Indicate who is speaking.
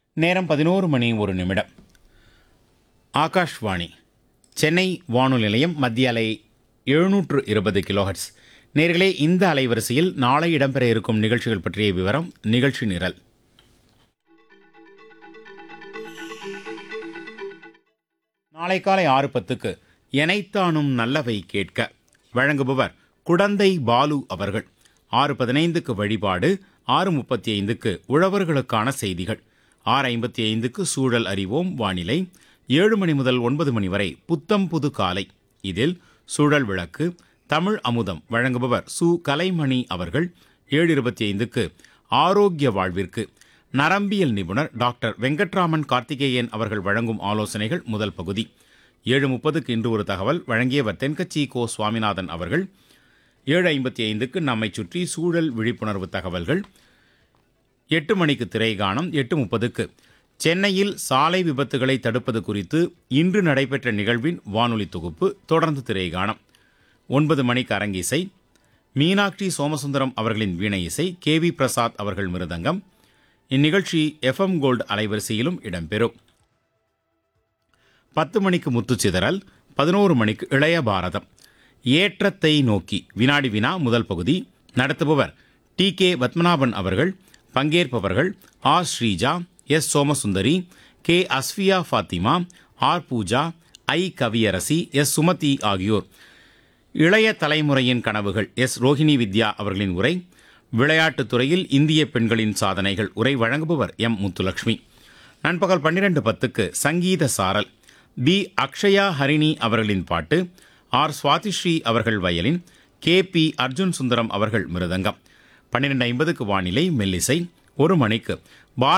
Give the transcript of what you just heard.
Speaker 1: நேரம் பதினோரு மணி ஒரு நிமிடம் ஆகாஷ்வாணி சென்னை வானொலி நிலையம் மத்திய அலை எழுநூற்று இருபது கிலோஹெட்ஸ் நேர்களே இந்த அலைவரிசையில் நாளை இடம்பெற இருக்கும் நிகழ்ச்சிகள் பற்றிய விவரம் நிகழ்ச்சி நிரல் நாளை காலை ஆறு பத்துக்கு எனைத்தானும் நல்லவை கேட்க வழங்குபவர் குடந்தை பாலு அவர்கள் ஆறு பதினைந்துக்கு வழிபாடு ஆறு முப்பத்தி ஐந்துக்கு உழவர்களுக்கான செய்திகள் ஆறு ஐம்பத்தி ஐந்துக்கு சூழல் அறிவோம் வானிலை ஏழு மணி முதல் ஒன்பது மணி வரை புத்தம் புது காலை இதில் சூழல் விளக்கு தமிழ் அமுதம் வழங்குபவர் சு கலைமணி அவர்கள் ஏழு இருபத்தி ஐந்துக்கு ஆரோக்கிய வாழ்விற்கு நரம்பியல் நிபுணர் டாக்டர் வெங்கட்ராமன் கார்த்திகேயன் அவர்கள் வழங்கும் ஆலோசனைகள் முதல் பகுதி ஏழு முப்பதுக்கு இன்று ஒரு தகவல் வழங்கியவர் தென்கட்சி கோ சுவாமிநாதன் அவர்கள் ஏழு ஐம்பத்தி ஐந்துக்கு நம்மை சுற்றி சூழல் விழிப்புணர்வு தகவல்கள் எட்டு மணிக்கு திரைகாணம் எட்டு முப்பதுக்கு சென்னையில் சாலை விபத்துகளை தடுப்பது குறித்து இன்று நடைபெற்ற நிகழ்வின் வானொலி தொகுப்பு தொடர்ந்து திரைகாணம் ஒன்பது மணிக்கு அரங்கிசை மீனாட்சி சோமசுந்தரம் அவர்களின் வீணை இசை கே வி பிரசாத் அவர்கள் மிருதங்கம் இந்நிகழ்ச்சி எஃப்எம் கோல்டு அலைவரிசையிலும் இடம்பெறும் பத்து மணிக்கு முத்துச்சிதறல் பதினோரு மணிக்கு இளைய பாரதம் ஏற்றத்தை நோக்கி வினாடி வினா முதல் பகுதி நடத்துபவர் டி கே பத்மநாபன் அவர்கள் பங்கேற்பவர்கள் R Sreeja S Somasundari K Asfiya Fathima R Pooja I Kaviyarasi S Sumathi ஆகியோர் இளைய தலைமுறையின் கனவுகள் எஸ் ரோஹிணி வித்யா அவர்களின் உரை விளையாட்டுத் துறையில் இந்திய பெண்களின் சாதனைகள் உரை வழங்குபவர் எம் முத்துலட்சுமி நண்பகல் பன்னிரண்டு பத்துக்கு சங்கீத சாரல் பி அக்ஷயா ஹரிணி அவர்களின் பாட்டு ஆர் சுவாதிஸ்ரீ அவர்கள் violin K P Arjun Sundaram அவர்கள் மிருதங்கம் பன்னிரெண்டு ஐம்பதுக்கு வானிலை மெல்லிசை ஒரு மணிக்கு பாரத்